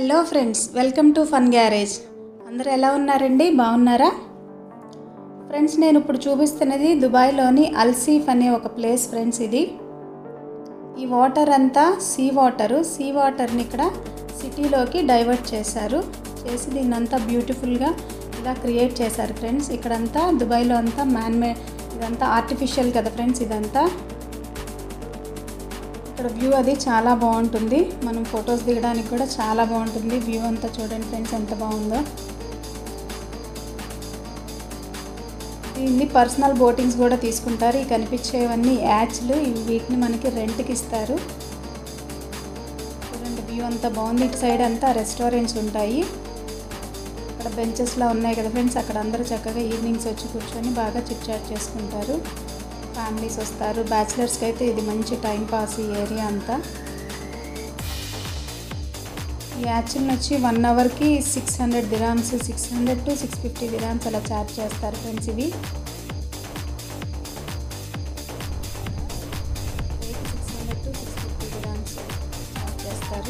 hello friends welcome to fun garage అందరూ ఎలా ఉన్నారండి బాగున్నారా ఫ్రెండ్స్ నేను ఇప్పుడు చూపిస్తున్నది దుబాయ్లోని అల్సీఫ్ అనే ఒక ప్లేస్ ఫ్రెండ్స్ ఇది ఈ వాటర్ అంతా సీ వాటరు సీ వాటర్ని ఇక్కడ సిటీలోకి డైవర్ట్ చేశారు చేసి దీన్ని అంతా బ్యూటిఫుల్గా ఇలా క్రియేట్ చేశారు ఫ్రెండ్స్ ఇక్కడంతా దుబాయ్లో అంతా మ్యాన్ మేడ్ ఇదంతా ఆర్టిఫిషియల్ కదా ఫ్రెండ్స్ ఇదంతా ఇక్కడ వ్యూ అది చాలా బాగుంటుంది మనం ఫొటోస్ దిగడానికి కూడా చాలా బాగుంటుంది వ్యూ అంతా చూడండి ఫ్రెండ్స్ ఎంత బాగుందో దీన్ని పర్సనల్ బోటింగ్స్ కూడా తీసుకుంటారు ఈ కనిపించేవన్నీ యాచ్లు ఇవి వీటిని మనకి రెంట్కి ఇస్తారు చూడండి వ్యూ అంతా బాగుంది ఇటు సైడ్ అంతా రెస్టారెంట్స్ ఉంటాయి అక్కడ బెంచెస్లా ఉన్నాయి కదా ఫ్రెండ్స్ అక్కడ అందరూ చక్కగా ఈవినింగ్స్ వచ్చి కూర్చొని బాగా చిట్ చాట్ చేసుకుంటారు ఫ్యామిలీస్ వస్తారు బ్యాచిలర్స్కి అయితే ఇది మంచి టైం పాస్ ఈ ఏరియా అంతా ఈ యాక్చువల్ వచ్చి వన్ అవర్కి six hundred dirhams six hundred to six fifty dirhams అలా ఛార్జ్ చేస్తారు ఫ్రెండ్స్ ఇవి six hundred to six fifty dirhams charge చేస్తారు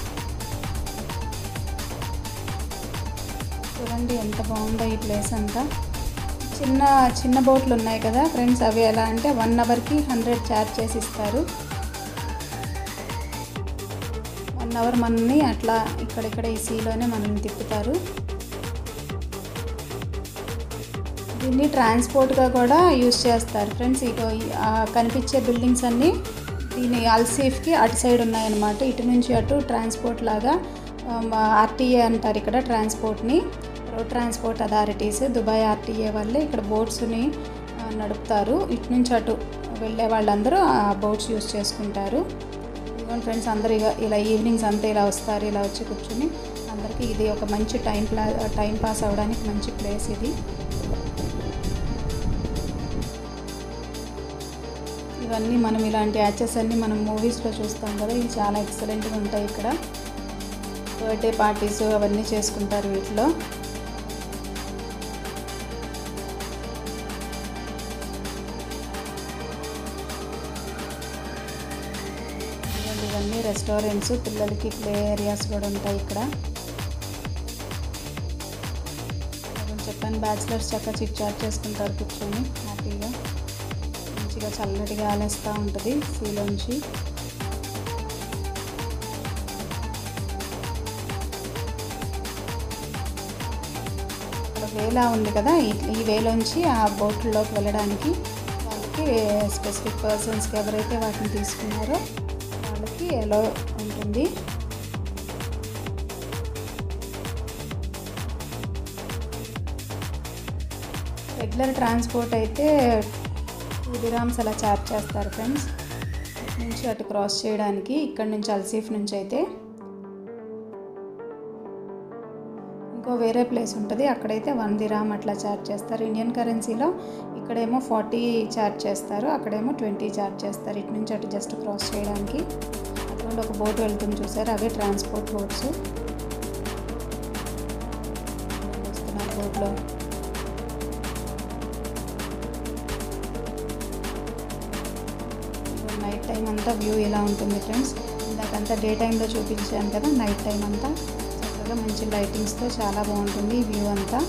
చూడండి ఎంత బాగుందో ఈ ప్లేస్ అంతా చిన్న చిన్న బోట్లు ఉన్నాయి కదా ఫ్రెండ్స్ అవి ఎలా అంటే వన్ అవర్కి హండ్రెడ్ ఛార్జ్ చేసి ఇస్తారు వన్ అవర్ మనల్ని అట్లా ఇక్కడిక్కడ ఈ సీలోనే మనల్ని తిప్పుతారు దీన్ని ట్రాన్స్పోర్ట్గా కూడా యూస్ చేస్తారు ఫ్రెండ్స్ ఇక కనిపించే బిల్డింగ్స్ అన్నీ దీని అల్సీఫ్కి అటు సైడ్ ఉన్నాయన్నమాట ఇటు నుంచి అటు ట్రాన్స్పోర్ట్ లాగా ఆర్టీఏ అంటారు ఇక్కడ ట్రాన్స్పోర్ట్ని road transport authorities Dubai RTA వాళ్ళే ఇక్కడ బోట్స్ని నడుపుతారు ఇటు నుంచి అటు వెళ్ళే వాళ్ళందరూ ఆ బోట్స్ యూస్ చేసుకుంటారు ఇదిగోండి ఫ్రెండ్స్ అందరూ ఇక ఇలా ఈవినింగ్స్ అంతా ఇలా వస్తారు ఇలా వచ్చి కూర్చొని అందరికీ ఇది ఒక మంచి టైం ప్లా టైం పాస్ అవ్వడానికి మంచి ప్లేస్ ఇది ఇవన్నీ మనం ఇలాంటి యాచెస్ అన్నీ మనం మూవీస్లో చూస్తాం కదా ఇవి చాలా ఎక్సలెంట్గా ఉంటాయి ఇక్కడ బర్త్డే పార్టీస్ అవన్నీ చేసుకుంటారు వీటిలో ఇదిగోండి ఇవన్నీ రెస్టారెంట్స్ పిల్లలకి ప్లే ఏరియాస్ కూడా ఉంటాయి ఇక్కడ నేను చెప్పాను బ్యాచిలర్స్ చక్కగా చిట్ చాట్ చేసుకుంటారు కూర్చొని హ్యాపీగా మంచిగా చల్లటి గాలి వేస్తూ ఉంటుంది సీలోంచి ఇక్కడ వేలా ఉంది కదా ఈ- ఈ వేలోంచి ఆ బోట్లోకి వెళ్ళడానికి వాళ్ళకి స్పెసిఫిక్ పర్సన్స్కి ఎవరైతే వాటిని తీసుకున్నారో వాళ్ళకి ఎలా ఉంటుంది రెగ్యులర్ ట్రాన్స్పోర్ట్ అయితే టూ దిరామ్స్ అలా ఛార్జ్ చేస్తారు ఫ్రెండ్స్ ఇటు నుంచి అటు క్రాస్ చేయడానికి ఇక్కడ నుంచి అల్సీఫ్ నుంచి అయితే ఇంకో వేరే ప్లేస్ ఉంటుంది అక్కడైతే వన్ దిరామ్ అట్లా ఛార్జ్ చేస్తారు ఇండియన్ కరెన్సీలో ఇక్కడేమో ఫార్టీ ఛార్జ్ చేస్తారు అక్కడేమో ట్వంటీ ఛార్జ్ చేస్తారు ఇటు నుంచి అటు జస్ట్ క్రాస్ చేయడానికి అటువంటి ఒక బోట్ వెళ్తుంది చూసారు అవే ట్రాన్స్పోర్ట్ బోట్స్ వస్తున్నారు బోట్లో నైట్ టైం అంతా వ్యూ ఇలా ఉంటుంది ఫ్రెండ్స్ ఇందాకంతా డే టైంలో చూపించాను కదా నైట్ టైం అంతా చక్కగా మంచి లైటింగ్స్తో చాలా బాగుంటుంది ఈ వ్యూ అంతా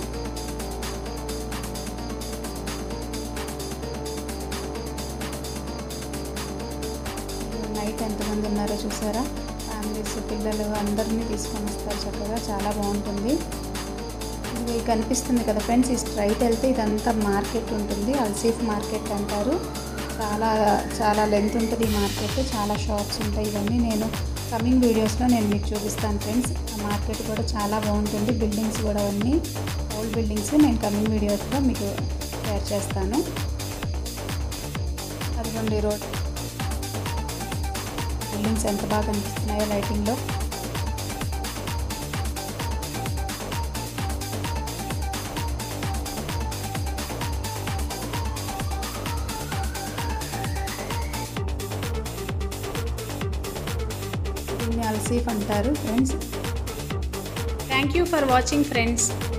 నైట్ ఎంతమంది ఉన్నారో చూసారా ఫ్యామిలీస్ పిల్లలు అందరినీ తీసుకొని వస్తారు చక్కగా చాలా బాగుంటుంది ఇది కనిపిస్తుంది కదా ఫ్రెండ్స్ ఈ స్ట్రైట్ వెళ్తే ఇదంతా మార్కెట్ ఉంటుంది అల్సీఫ్ మార్కెట్ అంటారు చాలా చాలా లెంత్ ఉంటుంది ఈ మార్కెట్ చాలా షాప్స్ ఉంటాయి ఇవన్నీ నేను కమింగ్ వీడియోస్లో నేను మీకు చూపిస్తాను ఫ్రెండ్స్ ఆ మార్కెట్ కూడా చాలా బాగుంటుంది బిల్డింగ్స్ కూడా అవన్నీ ఓల్డ్ బిల్డింగ్స్ నేను కమింగ్ వీడియోస్లో మీకు షేర్ చేస్తాను అదిగోండి రోడ్ బిల్డింగ్స్ ఎంత బాగా కనిపిస్తున్నాయో లైటింగ్లో దీన్ని అల్సీఫ్ అంటారు friends thank you for watching friends